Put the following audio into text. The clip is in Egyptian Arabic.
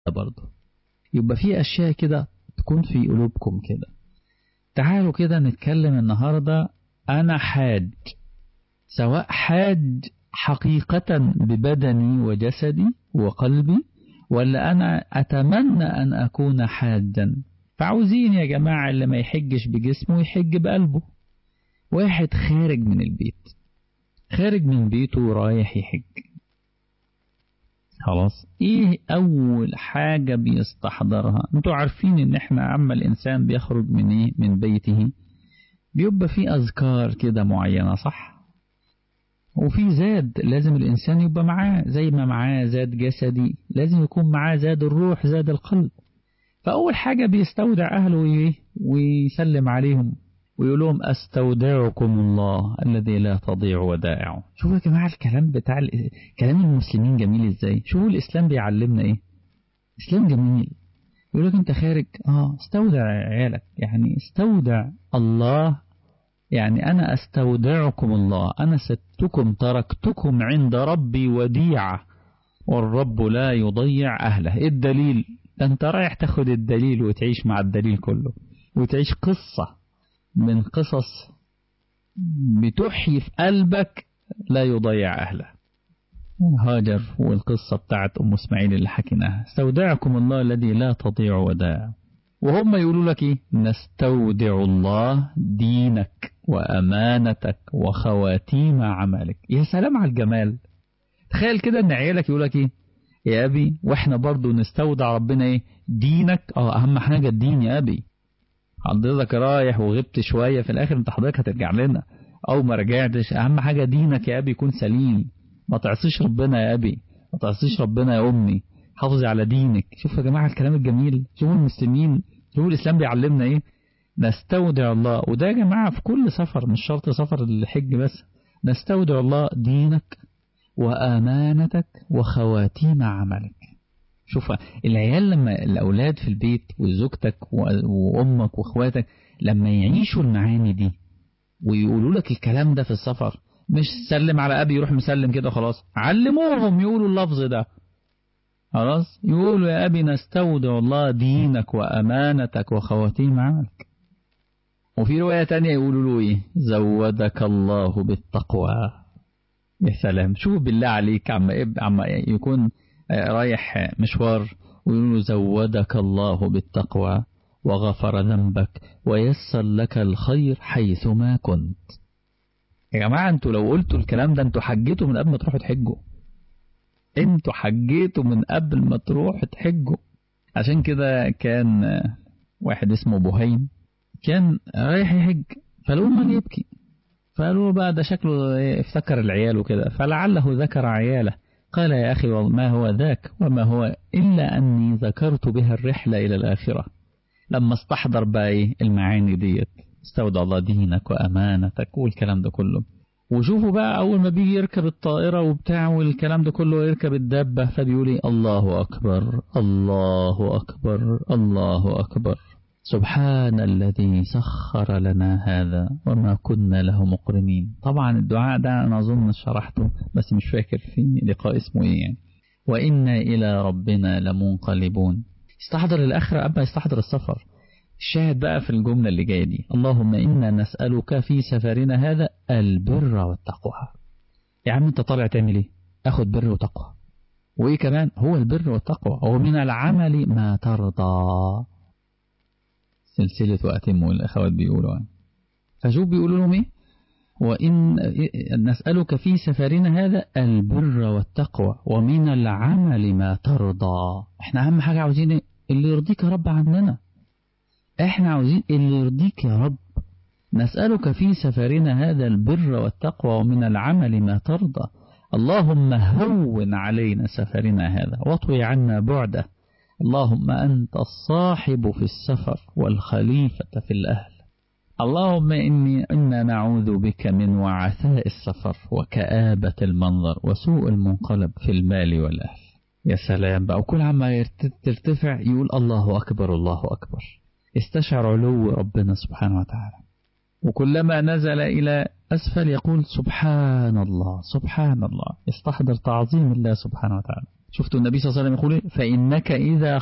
برضه يبقى في أشياء كده تكون في قلوبكم كده تعالوا كده نتكلم النهاردة أنا حاج سواء حاج حقيقة ببدني وجسدي وقلبي ولا أنا أتمنى أن أكون حاجا فعاوزين يا جماعة اللي ما يحجش بجسمه يحج بقلبه واحد خارج من البيت خارج من بيته رايح يحج خلاص ايه اول حاجة بيستحضرها انتوا عارفين ان احنا عما الانسان بيخرج من ايه من بيته بيبقى فيه اذكار كده معينة صح وفي زاد لازم الانسان يبقى معاه زي ما معاه زاد جسدي لازم يكون معاه زاد الروح زاد القلب فاول حاجة بيستودع اهله ايه ويسلم عليهم ويقول لهم استودعكم الله الذي لا تضيع ودائعه شوفوا يا جماعة الكلام بتاع ال... كلام المسلمين جميل ازاي شوفوا الاسلام بيعلمنا ايه اسلام جميل يقول لك انت خارج اه استودع عيالك يعني استودع الله يعني انا استودعكم الله انا ستكم تركتكم عند ربي وديعة والرب لا يضيع اهله ايه الدليل ده انت رايح تاخد الدليل وتعيش مع الدليل كله وتعيش قصة من قصص بتحيي في قلبك لا يضيع أهله هاجر والقصة بتاعت أم اسماعيل اللي حكيناها استودعكم الله الذي لا تضيع ودائعه وهم يقولوا لك ايه نستودع الله دينك وأمانتك وخواتيم عملك يا سلام على الجمال تخيل كده ان عيالك يقول لك ايه يا أبي واحنا برضو نستودع ربنا ايه دينك اه أهم حاجة الدين يا أبي حضرتك رايح وغبت شوية في الآخر انت حضرتك هترجع لنا أو ما رجعتش أهم حاجة دينك يا أبي يكون سليم ما تعصيش ربنا يا أبي ما تعصيش ربنا يا أمي حافظي على دينك شوف يا جماعة الكلام الجميل شوفوا المسلمين شوفوا الإسلام بيعلمنا إيه نستودع الله وده يا جماعة في كل سفر مش شرط سفر الحج بس نستودع الله دينك وأمانتك وخواتيم عملك شوف العيال لما الأولاد في البيت وزوجتك وأمك وأخواتك لما يعيشوا المعاني دي ويقولوا لك الكلام ده في السفر مش سلم على أبي يروح مسلم كده خلاص علموهم يقولوا اللفظ ده خلاص يقولوا يا أبي نستودع الله دينك وأمانتك وخواتيم عملك وفي رواية تانية يقولوا له إيه زودك الله بالتقوى يا سلام شوف بالله عليك عم, عم يكون رايح مشوار ويقولوا زودك الله بالتقوى وغفر ذنبك ويسر لك الخير حيثما كنت يا جماعة انتوا لو قلتوا الكلام ده انتوا حجيتوا من قبل ما تروحوا تحجوا انتوا حجيتوا من قبل ما تروحوا تحجوا عشان كده كان واحد اسمه بهيم كان رايح يحج فالأم يبكي فقالوا بقى ده شكله افتكر العيال وكده فلعله ذكر عياله قال يا أخي ما هو ذاك وما هو إلا أني ذكرت بها الرحلة إلى الآخرة لما استحضر بقى المعاني ديت استودع الله دينك وأمانتك والكلام ده كله وشوفوا بقى أول ما بيجي يركب الطائرة وبتاع والكلام ده كله يركب الدابة فبيقول الله أكبر الله أكبر الله أكبر سبحان الذي سخر لنا هذا وما كنا له مقرمين طبعا الدعاء ده أنا أظن شرحته بس مش فاكر في لقاء اسمه إيه يعني وإنا إلى ربنا لمنقلبون استحضر الآخرة قبل يستحضر السفر الشاهد بقى في الجملة اللي جاية دي اللهم إنا نسألك في سفرنا هذا البر والتقوى يا عم أنت طالع تعمل إيه أخد بر وتقوى وإيه كمان هو البر والتقوى ومن العمل ما ترضى سلسلة وأتم الأخوات بيقولوا فشوف بيقولوا لهم إيه وإن نسألك في سفرنا هذا البر والتقوى ومن العمل ما ترضى احنا أهم حاجة عاوزين إيه؟ اللي يرضيك يا رب عننا احنا عاوزين اللي يرضيك يا رب نسألك في سفرنا هذا البر والتقوى ومن العمل ما ترضى اللهم هون علينا سفرنا هذا واطوي عنا بعده اللهم أنت الصاحب في السفر والخليفة في الأهل اللهم إني إنا نعوذ بك من وعثاء السفر وكآبة المنظر وسوء المنقلب في المال والأهل يا سلام بقى وكل عما ترتفع يقول الله أكبر الله أكبر استشعر علو ربنا سبحانه وتعالى وكلما نزل إلى أسفل يقول سبحان الله سبحان الله استحضر تعظيم الله سبحانه وتعالى شفتوا النبي صلى الله عليه وسلم يقول فإنك إذا